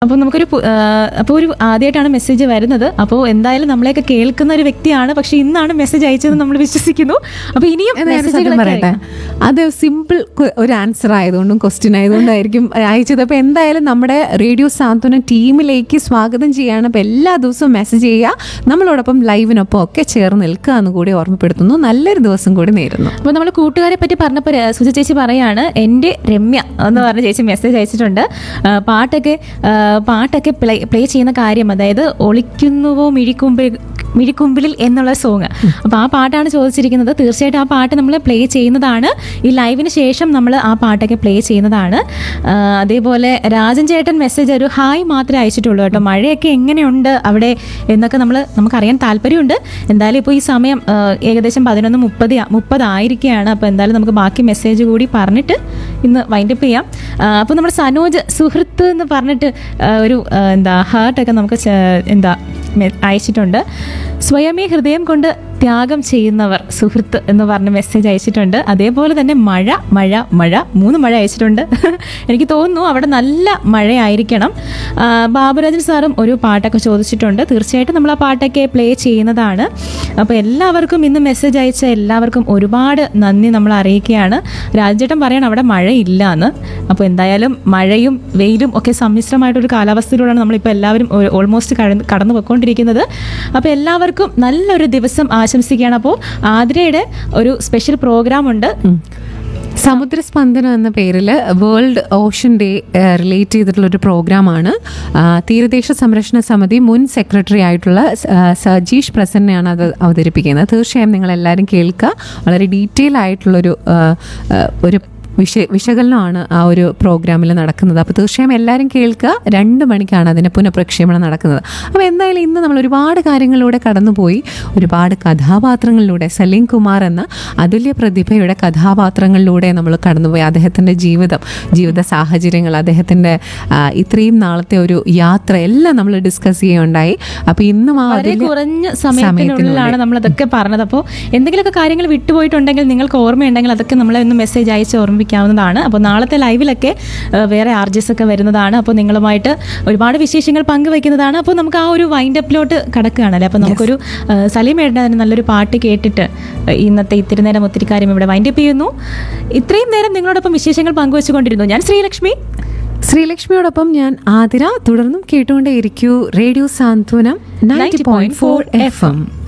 അപ്പോൾ നമുക്കൊരു പു- ആ, അപ്പോൾ ഒരു ആദ്യമായിട്ടാണ് മെസ്സേജ് വരുന്നത് അപ്പോൾ എന്തായാലും നമ്മളെയൊക്കെ കേൾക്കുന്ന ഒരു വ്യക്തിയാണ് പക്ഷെ ഇന്നാണ് മെസ്സേജ് അയച്ചത് നമ്മൾ വിശ്വസിക്കുന്നു അപ്പോൾ ഇനിയും എന്നാ ഞാൻ ഒരു സത്യം മെസ്സേജുകളൊക്കെ പറയട്ടെ അത് സിമ്പിൾ ഒരു ആൻസർ ആയതുകൊണ്ടും ക്വസ്റ്റ്യൻ ആയതുകൊണ്ടായിരിക്കും അയച്ചത് അപ്പോൾ എന്തായാലും നമ്മുടെ റേഡിയോ സാന്ത്വന ടീമിലേക്ക് സ്വാഗതം ചെയ്യാണ് അപ്പോൾ എല്ലാ ദിവസവും മെസ്സേജ് ചെയ്യുക നമ്മളോടൊപ്പം ലൈവിനൊപ്പം ഒക്കെ ചേർന്ന് നിൽക്കുക എന്ന് കൂടി ഓർമ്മപ്പെടുത്തുന്നു നല്ലൊരു ദിവസം കൂടി നേരുന്നു അപ്പോൾ നമ്മൾ കൂട്ടുകാരെ പറ്റി പറഞ്ഞപ്പോൾ ര- സുജ ചേച്ചി പറയാണ് എൻ്റെ രമ്യ എന്ന് പറഞ്ഞ ചേച്ചി മെസ്സേജ് അയച്ചിട്ടുണ്ട് ആ, പാട്ടൊക്കെ ആ, പാട്ടൊക്കെ പ്ലേ പ്ലേ ചെയ്യുന്ന കാര്യം അതായത് ഒളിക്കുന്നുവോ മിഴിക്കുമ്പിൽ മിഴിക്കുമ്പിളിൽ എന്നുള്ള സോങ് അപ്പോൾ ആ പാട്ടാണ് ചോദിച്ചിരിക്കുന്നത് തീർച്ചയായിട്ടും ആ പാട്ട് നമ്മൾ പ്ലേ ചെയ്യുന്നതാണ് ഈ ലൈവിന് ശേഷം നമ്മൾ ആ പാട്ടൊക്കെ പ്ലേ ചെയ്യുന്നതാണ് ആ, അതേപോലെ രാജൻ ചേട്ടൻ മെസ്സേജ് ഒരു ഹായ് മാത്രമേ അയച്ചിട്ടുള്ളൂ കേട്ടോ മഴയൊക്കെ എങ്ങനെയുണ്ട് അവിടെ എന്നൊക്കെ നമ്മൾ നമുക്കറിയാൻ താല്പര്യമുണ്ട് എന്തായാലും ഇപ്പോൾ ഈ സമയം ആ, ഏകദേശം പതിനൊന്ന് മുപ്പത് മുപ്പതായിരിക്കുകയാണ് അപ്പോൾ എന്തായാലും നമുക്ക് ബാക്കി മെസ്സേജ് കൂടി പറഞ്ഞിട്ട് ഇന്ന് വൈൻഡപ്പ് ചെയ്യാം അപ്പോൾ നമ്മുടെ സനോജ് സുഹൃത്ത് എന്ന് പറഞ്ഞിട്ട് ആ, ഒരു ആ, എന്താ ഹാർട്ടൊക്കെ നമുക്ക് ചെ- എന്താ മെ- അയച്ചിട്ടുണ്ട് സ്വയമേ ഹൃദയം കൊണ്ട് ത്യാഗം ചെയ്യുന്നവർ സുഹൃത്ത് എന്ന് പറഞ്ഞ മെസ്സേജ് അയച്ചിട്ടുണ്ട് അതേപോലെ തന്നെ മഴ മഴ മഴ മൂന്ന് മഴ അയച്ചിട്ടുണ്ട് എനിക്ക് തോന്നുന്നു അവിടെ നല്ല മഴയായിരിക്കണം ആ, ബാബുരാജൻ സാറും ഒരു പാട്ടൊക്കെ ചോദിച്ചിട്ടുണ്ട് തീർച്ചയായിട്ടും നമ്മൾ ആ പാട്ടൊക്കെ പ്ലേ ചെയ്യുന്നതാണ് അപ്പോൾ എല്ലാവർക്കും ഇന്ന് മെസ്സേജ് അയച്ച എല്ലാവർക്കും ഒരുപാട് നന്ദി നമ്മൾ അറിയിക്കുകയാണ് രാജേട്ടൻ പറയണം അവിടെ മഴയില്ല എന്ന് അപ്പോൾ എന്തായാലും മഴയും വെയിലും ഒക്കെ സമ്മിശ്രമായിട്ടൊരു കാലാവസ്ഥയിലൂടെയാണ് നമ്മളിപ്പോൾ എല്ലാവരും ഓൾമോസ്റ്റ് കടന്ന് കടന്നു പോയിക്കൊണ്ടിരിക്കുന്നത് അപ്പോൾ എല്ലാവർക്കും നല്ലൊരു ദിവസം ആശംസിക്കുകയാണ് അപ്പോൾ ആതിരയുടെ ഒരു സ്പെഷ്യൽ പ്രോഗ്രാം ഉണ്ട് സമുദ്രസ്പന്ദനം എന്ന പേരിൽ വേൾഡ് ഓഷൻ ഡേ റിലേറ്റ് ചെയ്തിട്ടുള്ള ഒരു പ്രോഗ്രാമാണ് ആ, തീരദേശ സംരക്ഷണ സമിതി മുൻ സെക്രട്ടറി ആയിട്ടുള്ള സ- ആ, സജീഷ് പ്രസന്നയാണ് അത് അവതരിപ്പിക്കുന്നത് തീർച്ചയായും നിങ്ങൾ എല്ലാവരും കേൾക്കുക വളരെ ഡീറ്റെയിൽ ആയിട്ടുള്ളൊരു ആ, ആ, ഒരു വിശ വിശകലനമാണ് ആ ഒരു പ്രോഗ്രാമിൽ നടക്കുന്നത് അപ്പോൾ തീർച്ചയായും എല്ലാവരും കേൾക്കുക രണ്ട് മണിക്കാണ് അതിൻ്റെ പുനഃപ്രക്ഷേപണം നടക്കുന്നത് അപ്പോൾ എന്തായാലും ഇന്ന് നമ്മൾ ഒരുപാട് കാര്യങ്ങളിലൂടെ കടന്നുപോയി ഒരുപാട് കഥാപാത്രങ്ങളിലൂടെ സലീം കുമാർ എന്ന അതുല്യ പ്രതിഭയുടെ കഥാപാത്രങ്ങളിലൂടെ നമ്മൾ കടന്നുപോയി അദ്ദേഹത്തിൻ്റെ ജീവിതം ജീവിത സാഹചര്യങ്ങൾ അദ്ദേഹത്തിൻ്റെ ആ, ഇത്രയും നാളത്തെ ഒരു യാത്ര എല്ലാം നമ്മൾ ഡിസ്കസ് ചെയ്യുകയുണ്ടായി അപ്പോൾ ഇന്നും ആ വളരെ അതുല്യ കുറഞ്ഞ സമയത്തിനുള്ളിലാണ് നമ്മൾ അതൊക്കെ പറഞ്ഞത് അപ്പോൾ എന്തെങ്കിലുമൊക്കെ കാര്യങ്ങൾ വിട്ടുപോയിട്ടുണ്ടെങ്കിൽ നിങ്ങൾക്ക് ഓർമ്മയുണ്ടെങ്കിൽ അതൊക്കെ നമ്മളെ ഒന്ന് മെസ്സേജ് അയച്ച് ഓർമ്മിപ്പിക്കാവുന്നതാണ് അപ്പോൾ നാളത്തെ ലൈവിലൊക്കെ ആ, വേറെ ആർജസ് ഒക്കെ വരുന്നതാണ് അപ്പോൾ നിങ്ങളുമായിട്ട് ഒരുപാട് വിശേഷങ്ങൾ പങ്കുവെക്കുന്നതാണ് അപ്പോൾ നമുക്ക് ആ ഒരു വൈൻഡ് അപ്പിലോട്ട് കിടക്കുകയാണല്ലേ അപ്പോൾ നമുക്കൊരു ആ, സലീം ഏട്ടൻ്റെ തന്നെ നല്ലൊരു പാട്ട് കേട്ടിട്ട് ആ, ഇന്നത്തെ ഇത്തിരി നേരം ഒത്തിരി കാര്യം ഇവിടെ വൈൻഡ് അപ്പ് ചെയ്യുന്നു ഇത്രയും നേരം നിങ്ങളോടൊപ്പം വിശേഷങ്ങൾ പങ്കുവെച്ചുകൊണ്ടിരുന്നു ഞാൻ ശ്രീലക്ഷ്മി ശ്രീലക്ഷ്മിയോടൊപ്പം ഞാൻ ആതിര തുടർന്നും കേട്ടുകൊണ്ടേയിരിക്കൂ radio Santhwanam ninety point four F M